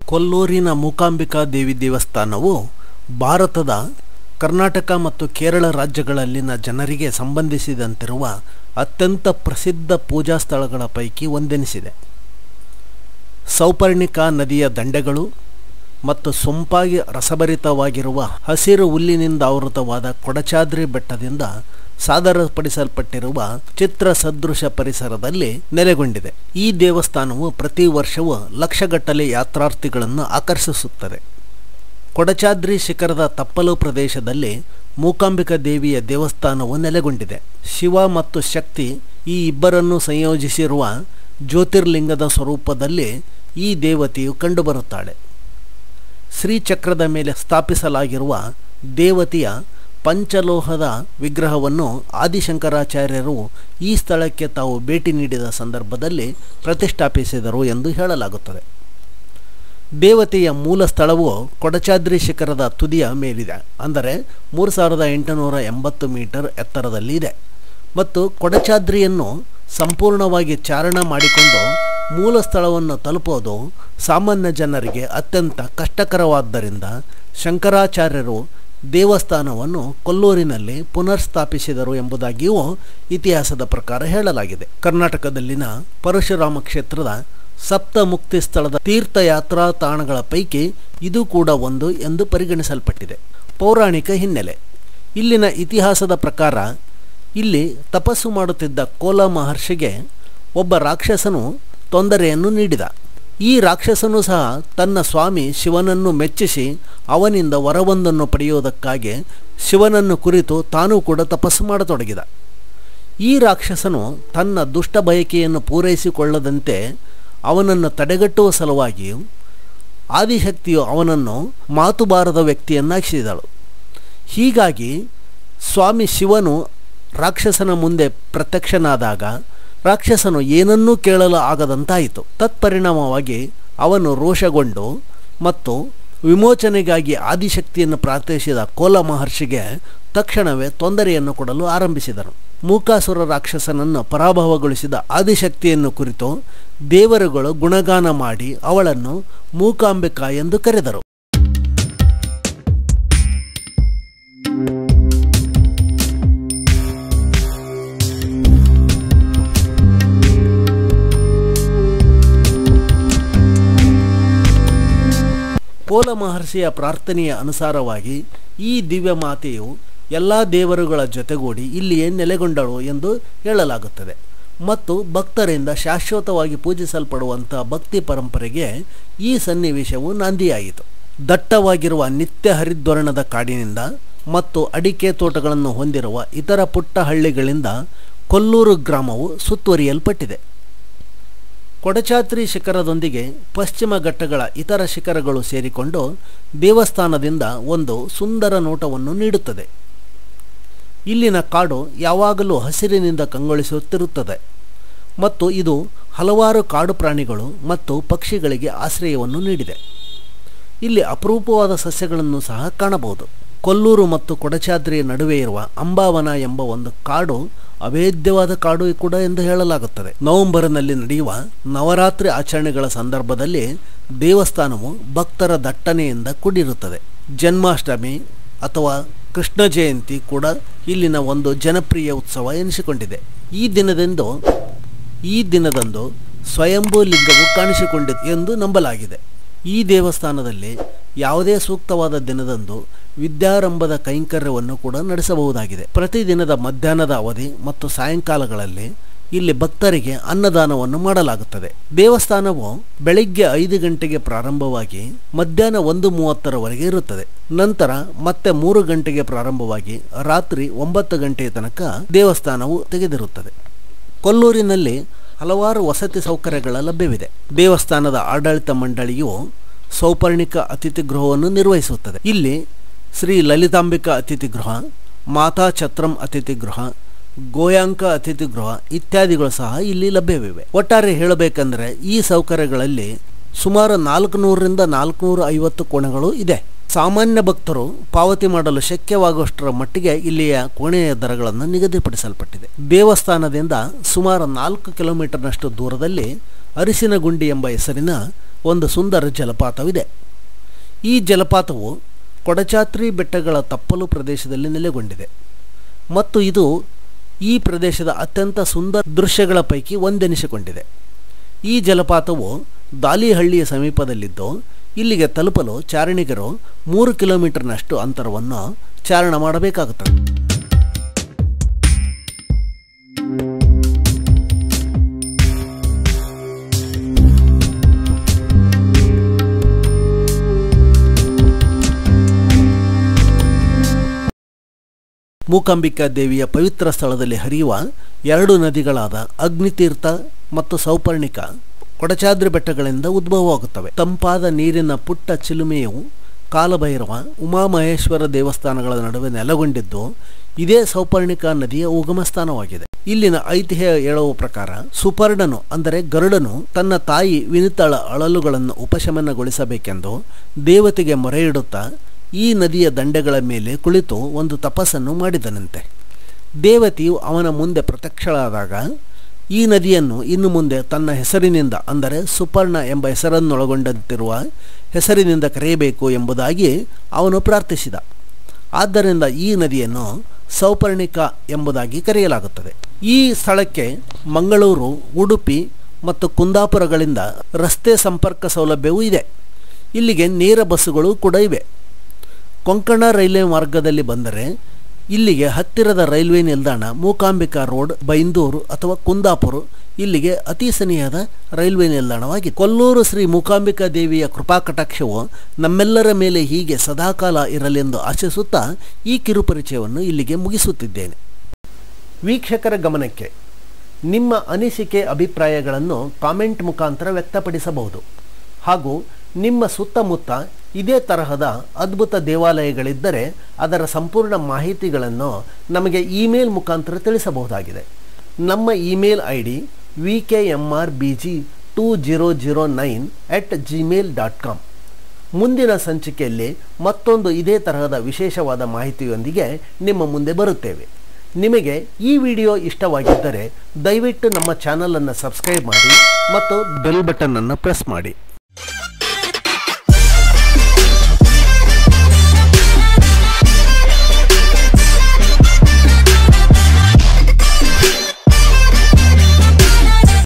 ಕೊಲ್ಲೂರಿನ ಮೂಕಾಂಬಿಕಾ ದೇವಿ ದೇವಸ್ಥಾನವು ಭಾರತದ ಕರ್ನಾಟಕ ಮತ್ತು ಕೇರಳ ರಾಜ್ಯಗಳಲ್ಲಿನ ಜನರಿಗೆ ಸಂಬಂಧಿಸಿದಂತಿರುವ ಅತ್ಯಂತ ಪ್ರಸಿದ್ಧ ಪೂಜಾ ಸ್ಥಳಗಳ ಪೈಕಿ ಒಂದೆನಿಸಿದೆ ಸೌಪರ್ಣಿಕಾ ನದಿಯ ದಂಡೆಗಳು ಮತ್ತು ಸೊಂಪಾಗಿ ರಸಭರಿತವಾಗಿರುವ ಹಸಿರು ಹುಲ್ಲಿನಿಂದ ಆವೃತವಾದ ಕೊಡಚಾದ್ರಿ ಬೆಟ್ಟದಿಂದ ಸಾದರಪಡಿಸಲ್ಪಟ್ಟಿರುವ ಚಿತ್ರ ಸದೃಶ ಪರಿಸರದಲ್ಲಿ ನೆಲೆಗೊಂಡಿದೆ ಈ ದೇವಸ್ಥಾನವು ಪ್ರತಿ ವರ್ಷವೂ ಲಕ್ಷಗಟ್ಟಲೆ ಯಾತ್ರಾರ್ಥಿಗಳನ್ನು ಆಕರ್ಷಿಸುತ್ತದೆ ಕೊಡಚಾದ್ರಿ ಶಿಖರದ ತಪ್ಪಲು ಪ್ರದೇಶದಲ್ಲಿ ಮೂಕಾಂಬಿಕಾ ದೇವಿಯ ದೇವಸ್ಥಾನವು ನೆಲೆಗೊಂಡಿದೆ ಶಿವ ಮತ್ತು ಶಕ್ತಿ ಈ ಇಬ್ಬರನ್ನು ಸಂಯೋಜಿಸಿರುವ ಜ್ಯೋತಿರ್ಲಿಂಗದ ಸ್ವರೂಪದಲ್ಲಿ ಈ ದೇವತೆಯು ಕಂಡುಬರುತ್ತಾಳೆ ಶ್ರೀಚಕ್ರದ ಮೇಲೆ ಸ್ಥಾಪಿಸಲಾಗಿರುವ ದೇವತೆಯ ಪಂಚಲೋಹದ ವಿಗ್ರಹವನ್ನು ಆದಿಶಂಕರಾಚಾರ್ಯರು ಈ ಸ್ಥಳಕ್ಕೆ ತಾವು ಭೇಟಿ ನೀಡಿದ ಸಂದರ್ಭದಲ್ಲಿ ಪ್ರತಿಷ್ಠಾಪಿಸಿದರು ಎಂದು ಹೇಳಲಾಗುತ್ತದೆ ದೇವತೆಯ ಮೂಲ ಸ್ಥಳವು ಕೊಡಚಾದ್ರಿ ಶಿಖರದ ತುದಿಯ ಮೇಲಿದೆ ಅಂದರೆ ಮೂರು ಸಾವಿರದ ಎಂಟುನೂರ ಎಂಬತ್ತು ಮೀಟರ್ ಎತ್ತರದಲ್ಲಿ ಇದೆ ಮತ್ತು ಕೊಡಚಾದ್ರಿಯನ್ನು ಸಂಪೂರ್ಣವಾಗಿ ಚಾರಣ ಮಾಡಿಕೊಂಡು ಮೂಲ ಸ್ಥಳವನ್ನು ತಲುಪೋದು ಸಾಮಾನ್ಯ ಜನರಿಗೆ ಅತ್ಯಂತ ಕಷ್ಟಕರವಾದ್ದರಿಂದ ಶಂಕರಾಚಾರ್ಯರು ದೇವಸ್ಥಾನವನ್ನು ಕೊಲ್ಲೂರಿನಲ್ಲಿ ಪುನರ್ಸ್ಥಾಪಿಸಿದರು ಎಂಬುದಾಗಿಯೂ ಇತಿಹಾಸದ ಪ್ರಕಾರ ಹೇಳಲಾಗಿದೆ ಕರ್ನಾಟಕದಲ್ಲಿನ ಪರಶುರಾಮ ಕ್ಷೇತ್ರದ ಸಪ್ತ ಮುಕ್ತಿ ಸ್ಥಳದ ತೀರ್ಥಯಾತ್ರಾ ತಾಣಗಳ ಪೈಕಿ ಇದು ಕೂಡ ಒಂದು ಎಂದು ಪರಿಗಣಿಸಲ್ಪಟ್ಟಿದೆ ಪೌರಾಣಿಕ ಹಿನ್ನೆಲೆ ಇಲ್ಲಿನ ಇತಿಹಾಸದ ಪ್ರಕಾರ ಇಲ್ಲಿ ತಪಸ್ಸು ಮಾಡುತ್ತಿದ್ದ ಕೋಲ ಮಹರ್ಷಿಗೆ ಒಬ್ಬ ರಾಕ್ಷಸನು ತೊಂದರೆಯನ್ನು ನೀಡಿದ ಈ ರಾಕ್ಷಸನು ಸಹ ತನ್ನ ಸ್ವಾಮಿ ಶಿವನನ್ನು ಮೆಚ್ಚಿಸಿ ಅವನಿಂದ ವರವೊಂದನ್ನು ಪಡೆಯುವುದಕ್ಕಾಗಿ ಶಿವನನ್ನು ಕುರಿತು ತಾನೂ ಕೂಡ ತಪಸ್ಸು ಮಾಡತೊಡಗಿದ ಈ ರಾಕ್ಷಸನು ತನ್ನ ದುಷ್ಟ ಬಯಕೆಯನ್ನು ಪೂರೈಸಿಕೊಳ್ಳದಂತೆ ಅವನನ್ನು ತಡೆಗಟ್ಟುವ ಸಲುವಾಗಿಯೂ ಆದಿಶಕ್ತಿಯು ಅವನನ್ನು ಮಾತು ಬಾರದ ವ್ಯಕ್ತಿಯನ್ನಾಗಿಸಿದಳು ಹೀಗಾಗಿ ಸ್ವಾಮಿ ಶಿವನು ರಾಕ್ಷಸನ ಮುಂದೆ ಪ್ರತ್ಯಕ್ಷನಾದಾಗ ರಾಕ್ಷಸನು ಏನನ್ನೂ ಕೇಳಲು ಆಗದಂತಾಯಿತು ತತ್ಪರಿಣಾಮವಾಗಿ ಅವನು ರೋಷಗೊಂಡು ಮತ್ತು ವಿಮೋಚನೆಗಾಗಿ ಆದಿಶಕ್ತಿಯನ್ನು ಪ್ರಾರ್ಥಿಸಿದ ಕೋಲ ಮಹರ್ಷಿಗೆ ತಕ್ಷಣವೇ ತೊಂದರೆಯನ್ನು ಕೊಡಲು ಆರಂಭಿಸಿದನು ಮೂಕಾಸುರ ರಾಕ್ಷಸನನ್ನು ಪರಾಭವಗೊಳಿಸಿದ ಆದಿಶಕ್ತಿಯನ್ನು ಕುರಿತು ದೇವರುಗಳು ಗುಣಗಾನ ಮಾಡಿ ಅವಳನ್ನು ಮೂಕಾಂಬಿಕಾ ಎಂದು ಕರೆದರು ಕೋಲ ಮಹರ್ಷಿಯ ಪ್ರಾರ್ಥನೆಯ ಅನುಸಾರವಾಗಿ ಈ ದಿವ್ಯ ಮಾತೆಯು ಎಲ್ಲ ದೇವರುಗಳ ಜೊತೆಗೂಡಿ ಇಲ್ಲಿಯೇ ನೆಲೆಗೊಂಡಳು ಎಂದು ಹೇಳಲಾಗುತ್ತದೆ ಮತ್ತು ಭಕ್ತರಿಂದ ಶಾಶ್ವತವಾಗಿ ಪೂಜಿಸಲ್ಪಡುವಂಥ ಭಕ್ತಿ ಪರಂಪರೆಗೆ ಈ ಸನ್ನಿವೇಶವು ನಾಂದಿಯಾಯಿತು ದಟ್ಟವಾಗಿರುವ ನಿತ್ಯ ಹರಿದ್ವರ್ಣದ ಕಾಡಿನಿಂದ ಮತ್ತು ಅಡಿಕೆ ತೋಟಗಳನ್ನು ಹೊಂದಿರುವ ಇತರ ಪುಟ್ಟ ಹಳ್ಳಿಗಳಿಂದ ಕೊಲ್ಲೂರು ಗ್ರಾಮವು ಸುತ್ತುವರಿಯಲ್ಪಟ್ಟಿದೆ ಕೊಡಚಾತ್ರಿ ಶಿಖರದೊಂದಿಗೆ ಪಶ್ಚಿಮ ಘಟ್ಟಗಳ ಇತರ ಶಿಖರಗಳು ಸೇರಿಕೊಂಡು ದೇವಸ್ಥಾನದಿಂದ ಒಂದು ಸುಂದರ ನೋಟವನ್ನು ನೀಡುತ್ತದೆ ಇಲ್ಲಿನ ಕಾಡು ಯಾವಾಗಲೂ ಹಸಿರಿನಿಂದ ಕಂಗೊಳಿಸುತ್ತಿರುತ್ತದೆ ಮತ್ತು ಇದು ಹಲವಾರು ಕಾಡು ಪ್ರಾಣಿಗಳು ಮತ್ತು ಪಕ್ಷಿಗಳಿಗೆ ಆಶ್ರಯವನ್ನು ನೀಡಿದೆ ಇಲ್ಲಿ ಅಪರೂಪವಾದ ಸಸ್ಯಗಳನ್ನು ಸಹ ಕಾಣಬಹುದು ಕೊಲ್ಲೂರು ಮತ್ತು ಕೊಡಚಾದ್ರಿಯ ನಡುವೆ ಇರುವ ಅಂಬಾವನ ಎಂಬ ಒಂದು ಕಾಡು ಅಭೇದ್ಯವಾದ ಕಾಡು ಕೂಡ ಎಂದು ಹೇಳಲಾಗುತ್ತದೆ ನವೆಂಬರ್ನಲ್ಲಿ ನಡೆಯುವ ನವರಾತ್ರಿ ಆಚರಣೆಗಳ ಸಂದರ್ಭದಲ್ಲಿ ದೇವಸ್ಥಾನವು ಭಕ್ತರ ದಟ್ಟಣೆಯಿಂದ ಕೂಡಿರುತ್ತದೆ ಜನ್ಮಾಷ್ಟಮಿ ಅಥವಾ ಕೃಷ್ಣ ಜಯಂತಿ ಕೂಡ ಇಲ್ಲಿನ ಒಂದು ಜನಪ್ರಿಯ ಉತ್ಸವ ಎನಿಸಿಕೊಂಡಿದೆ ಈ ದಿನದಂದು ಈ ದಿನದಂದು ಸ್ವಯಂಭೂ ಲಿಂಗವು ಕಾಣಿಸಿಕೊಂಡಿದೆ ಎಂದು ನಂಬಲಾಗಿದೆ ಈ ದೇವಸ್ಥಾನದಲ್ಲಿ ಯಾವುದೇ ಸೂಕ್ತವಾದ ದಿನದಂದು ವಿದ್ಯಾರಂಭದ ಕೈಂಕರ್ಯವನ್ನು ಕೂಡ ನಡೆಸಬಹುದಾಗಿದೆ ಪ್ರತಿದಿನದ ಮಧ್ಯಾಹ್ನದ ಅವಧಿ ಮತ್ತು ಸಾಯಂಕಾಲಗಳಲ್ಲಿ ಇಲ್ಲಿ ಭಕ್ತರಿಗೆ ಅನ್ನದಾನವನ್ನು ಮಾಡಲಾಗುತ್ತದೆ ದೇವಸ್ಥಾನವು ಬೆಳಿಗ್ಗೆ ಐದು ಗಂಟೆಗೆ ಪ್ರಾರಂಭವಾಗಿ ಮಧ್ಯಾಹ್ನ ಒಂದು ಮೂವತ್ತರವರೆಗೆ ಇರುತ್ತದೆ ನಂತರ ಮತ್ತೆ ಮೂರು ಗಂಟೆಗೆ ಪ್ರಾರಂಭವಾಗಿ ರಾತ್ರಿ ಒಂಬತ್ತು ಗಂಟೆಯ ತನಕ ದೇವಸ್ಥಾನವು ತೆಗೆದಿರುತ್ತದೆ ಕೊಲ್ಲೂರಿನಲ್ಲಿ ಹಲವಾರು ವಸತಿ ಸೌಕರ್ಯಗಳ ಲಭ್ಯವಿದೆ ದೇವಸ್ಥಾನದ ಆಡಳಿತ ಮಂಡಳಿಯು ಸೌಪರ್ಣಿಕ ಅತಿಥಿ ಗೃಹವನ್ನು ನಿರ್ವಹಿಸುತ್ತದೆ ಇಲ್ಲಿ ಶ್ರೀ ಲಲಿತಾಂಬಿಕಾ ಅತಿಥಿ ಗೃಹ ಮಾತಾ ಛತ್ರಂ ಅತಿಥಿ ಗೃಹ ಗೋಯಾಂಕ ಅತಿಥಿ ಗೃಹ ಇತ್ಯಾದಿಗಳು ಸಹ ಇಲ್ಲಿ ಲಭ್ಯವಿವೆ ಒಟ್ಟಾರೆ ಹೇಳಬೇಕೆಂದರೆ ಈ ಸೌಕರ್ಯಗಳಲ್ಲಿ ಸುಮಾರು ನಾಲ್ಕುನೂರರಿಂದ ನಾಲ್ಕುನೂರ ಐವತ್ತು ಕೋಣೆಗಳು ಇದೆ ಸಾಮಾನ್ಯ ಭಕ್ತರು ಪಾವತಿ ಮಾಡಲು ಶಕ್ಯವಾಗುವಷ್ಟರ ಮಟ್ಟಿಗೆ ಇಲ್ಲಿಯ ಕೋಣೆಯ ದರಗಳನ್ನು ನಿಗದಿಪಡಿಸಲ್ಪಟ್ಟಿದೆ ದೇವಸ್ಥಾನದಿಂದ ಸುಮಾರು ನಾಲ್ಕು ಕಿಲೋಮೀಟರ್ನಷ್ಟು ದೂರದಲ್ಲಿ ಅರಿಸಿನಗುಂಡಿ ಎಂಬ ಹೆಸರಿನ ಒಂದು ಸುಂದರ ಜಲಪಾತವಿದೆ ಈ ಜಲಪಾತವು ಕೊಡಚಾತ್ರಿ ಬೆಟ್ಟಗಳ ತಪ್ಪಲು ಪ್ರದೇಶದಲ್ಲಿ ನೆಲೆಗೊಂಡಿದೆ ಮತ್ತು ಇದು ಈ ಪ್ರದೇಶದ ಅತ್ಯಂತ ಸುಂದರ ದೃಶ್ಯಗಳ ಪೈಕಿ ಒಂದೆನಿಸಿಕೊಂಡಿದೆ ಈ ಜಲಪಾತವು ದಾಲಿಹಳ್ಳಿಯ ಸಮೀಪದಲ್ಲಿದ್ದು ಇಲ್ಲಿಗೆ ತಲುಪಲು ಚಾರಣಿಗರು ಮೂರು ಕಿಲೋಮೀಟರ್ನಷ್ಟು ಅಂತರವನ್ನು ಚಾರಣ ಮಾಡಬೇಕಾಗುತ್ತದೆ ಮೂಕಾಂಬಿಕಾ ದೇವಿಯ ಪವಿತ್ರ ಸ್ಥಳದಲ್ಲಿ ಹರಿಯುವ ಎರಡು ನದಿಗಳಾದ ಅಗ್ನಿತೀರ್ಥ ಮತ್ತು ಸೌಪರ್ಣಿಕ ಕೊಡಚಾದ್ರಿ ಬೆಟ್ಟಗಳಿಂದ ಉದ್ಭವವಾಗುತ್ತವೆ ತಂಪಾದ ನೀರಿನ ಪುಟ್ಟ ಚಿಲುಮೆಯು ಕಾಲಭೈರವ ಉಮಾಮಹೇಶ್ವರ ದೇವಸ್ಥಾನಗಳ ನಡುವೆ ನೆಲೆಗೊಂಡಿದ್ದು ಇದೇ ಸೌಪರ್ಣಿಕ ನದಿಯ ಉಗಮ ಸ್ಥಾನವಾಗಿದೆ ಇಲ್ಲಿನ ಐತಿಹ್ಯ ಹೇಳುವ ಪ್ರಕಾರ ಸುಪರ್ಣನು ಅಂದರೆ ಗರುಡನು ತನ್ನ ತಾಯಿ ವಿನಿತಳ ಅಳಲುಗಳನ್ನು ಉಪಶಮನಗೊಳಿಸಬೇಕೆಂದು ದೇವತೆಗೆ ಮೊರೆಯಿಡುತ್ತಾ ಈ ನದಿಯ ದಂಡೆಗಳ ಮೇಲೆ ಕುಳಿತು ಒಂದು ತಪಸ್ಸನ್ನು ಮಾಡಿದನಂತೆ ದೇವತೆಯು ಅವನ ಮುಂದೆ ಪ್ರತ್ಯಕ್ಷಳಾದಾಗ ಈ ನದಿಯನ್ನು ಇನ್ನು ಮುಂದೆ ತನ್ನ ಹೆಸರಿನಿಂದ ಅಂದರೆ ಸುಪರ್ಣ ಎಂಬ ಹೆಸರನ್ನೊಳಗೊಂಡಂತಿರುವ ಹೆಸರಿನಿಂದ ಕರೆಯಬೇಕು ಎಂಬುದಾಗಿ ಅವನು ಪ್ರಾರ್ಥಿಸಿದ ಆದ್ದರಿಂದ ಈ ನದಿಯನ್ನು ಸೌಪರ್ಣಿಕ ಎಂಬುದಾಗಿ ಕರೆಯಲಾಗುತ್ತದೆ ಈ ಸ್ಥಳಕ್ಕೆ ಮಂಗಳೂರು ಉಡುಪಿ ಮತ್ತು ಕುಂದಾಪುರಗಳಿಂದ ರಸ್ತೆ ಸಂಪರ್ಕ ಸೌಲಭ್ಯವೂ ಇದೆ ಇಲ್ಲಿಗೆ ನೇರ ಬಸ್ಸುಗಳು ಕೂಡ ಇವೆ ಕೊಂಕಣ ರೈಲ್ವೆ ಮಾರ್ಗದಲ್ಲಿ ಬಂದರೆ ಇಲ್ಲಿಗೆ ಹತ್ತಿರದ ರೈಲ್ವೆ ನಿಲ್ದಾಣ ಮೂಕಾಂಬಿಕಾ ರೋಡ್ ಬೈಂದೂರು ಅಥವಾ ಕುಂದಾಪುರ ಇಲ್ಲಿಗೆ ಅತಿ ಸನಿಯಾದ ರೈಲ್ವೆ ನಿಲ್ದಾಣವಾಗಿದೆ ಕೊಲ್ಲೂರು ಶ್ರೀ ಮೂಕಾಂಬಿಕಾ ದೇವಿಯ ಕೃಪಾಕಟಾಕ್ಷವು ನಮ್ಮೆಲ್ಲರ ಮೇಲೆ ಹೀಗೆ ಸದಾಕಾಲ ಇರಲೆಂದು ಆಶಿಸುತ್ತಾ ಈ ಕಿರುಪರಿಚಯವನ್ನು ಇಲ್ಲಿಗೆ ಮುಗಿಸುತ್ತಿದ್ದೇನೆ ವೀಕ್ಷಕರ ಗಮನಕ್ಕೆ ನಿಮ್ಮ ಅನಿಸಿಕೆ ಅಭಿಪ್ರಾಯಗಳನ್ನು ಕಾಮೆಂಟ್ ಮುಖಾಂತರ ವ್ಯಕ್ತಪಡಿಸಬಹುದು ಹಾಗೂ ನಿಮ್ಮ ಸುತ್ತಮುತ್ತ ಇದೇ ತರಹದ ಅದ್ಭುತ ದೇವಾಲಯಗಳಿದ್ದರೆ ಅದರ ಸಂಪೂರ್ಣ ಮಾಹಿತಿಗಳನ್ನು ನಮಗೆ ಇಮೇಲ್ ಮುಖಾಂತರ ತಿಳಿಸಬಹುದಾಗಿದೆ ನಮ್ಮ email I D V K M R B G two zero zero nine at Gmail dot com ಮುಂದಿನ ಸಂಚಿಕೆಯಲ್ಲಿ ಮತ್ತೊಂದು ಇದೇ ತರಹದ ವಿಶೇಷವಾದ ಮಾಹಿತಿಯೊಂದಿಗೆ ನಿಮ್ಮ ಮುಂದೆ ಬರುತ್ತೇವೆ ನಿಮಗೆ ಈ ವಿಡಿಯೋ ಇಷ್ಟವಾಗಿದ್ದರೆ ದಯವಿಟ್ಟು ನಮ್ಮ ಚಾನಲನ್ನು ಸಬ್ಸ್ಕ್ರೈಬ್ ಮಾಡಿ ಮತ್ತು ಬೆಲ್ ಬಟನನ್ನು ಪ್ರೆಸ್ ಮಾಡಿ